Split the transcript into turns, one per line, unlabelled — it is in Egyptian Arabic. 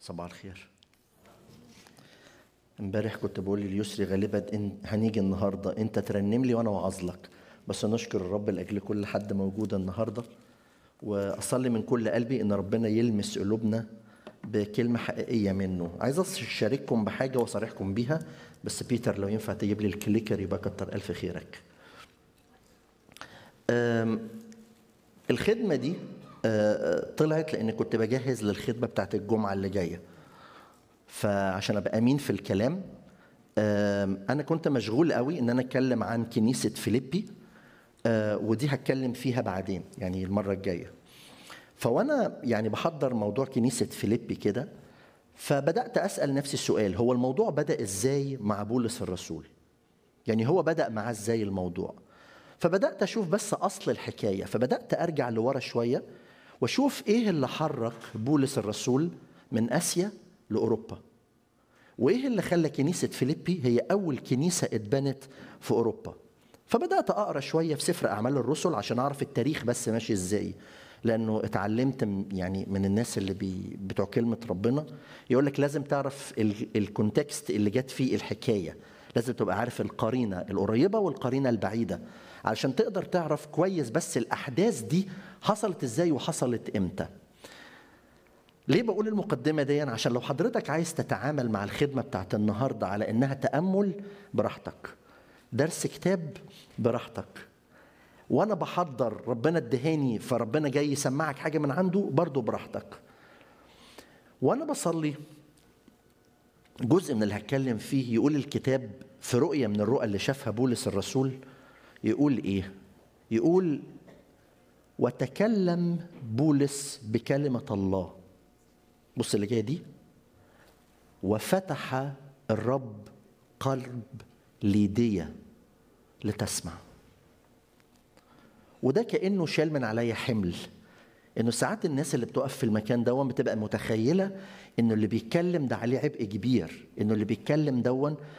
صباح الخير امبارح كنت بقول ليسري غالبا إن هنيجي النهارده انت ترنم لي وانا اوعظ لك بس نشكر الرب لاجل كل حد موجود النهارده واصلي من كل قلبي ان ربنا يلمس قلوبنا بكلمه حقيقيه منه عايز اشارككم بحاجه واصارحكم بيها بس بيتر لو ينفع تجيب لي الكليكر يبقى كتر الف خيرك أم، الخدمه دي آه، طلعت لان كنت بجهز للخدمه بتاعت الجمعه اللي جايه فعشان ابقى امين في الكلام آم، انا كنت مشغول قوي ان انا اتكلم عن كنيسه فيليبي آه، ودي هتكلم فيها بعدين يعني المره الجايه فوانا يعني بحضر موضوع كنيسه فيليبي كده فبدات اسال نفسي السؤال هو الموضوع بدا ازاي مع بولس الرسول يعني هو بدا معاه ازاي الموضوع فبدات اشوف بس اصل الحكايه فبدات ارجع لورا شويه واشوف ايه اللي حرك بولس الرسول من اسيا لاوروبا وايه اللي خلى كنيسه فيليبي هي اول كنيسه اتبنت في اوروبا فبدات اقرا شويه في سفر اعمال الرسل عشان اعرف التاريخ بس ماشي ازاي لانه اتعلمت م- يعني من الناس اللي بي بتوع كلمه ربنا يقول لك لازم تعرف ال- الكونتكست اللي جت فيه الحكايه لازم تبقى عارف القرينه القريبه والقرينه البعيده علشان تقدر تعرف كويس بس الاحداث دي حصلت ازاي وحصلت امتى ليه بقول المقدمة دي عشان لو حضرتك عايز تتعامل مع الخدمة بتاعت النهاردة على إنها تأمل براحتك درس كتاب براحتك وأنا بحضر ربنا ادهاني فربنا جاي يسمعك حاجة من عنده برضه براحتك وأنا بصلي جزء من اللي هتكلم فيه يقول الكتاب في رؤية من الرؤى اللي شافها بولس الرسول يقول إيه؟ يقول وتكلم بولس بكلمة الله بص اللي جايه دي وفتح الرب قلب ليديا لتسمع وده كانه شال من عليا حمل انه ساعات الناس اللي بتقف في المكان دون بتبقى متخيله انه اللي بيتكلم ده عليه عبء كبير انه اللي بيتكلم دون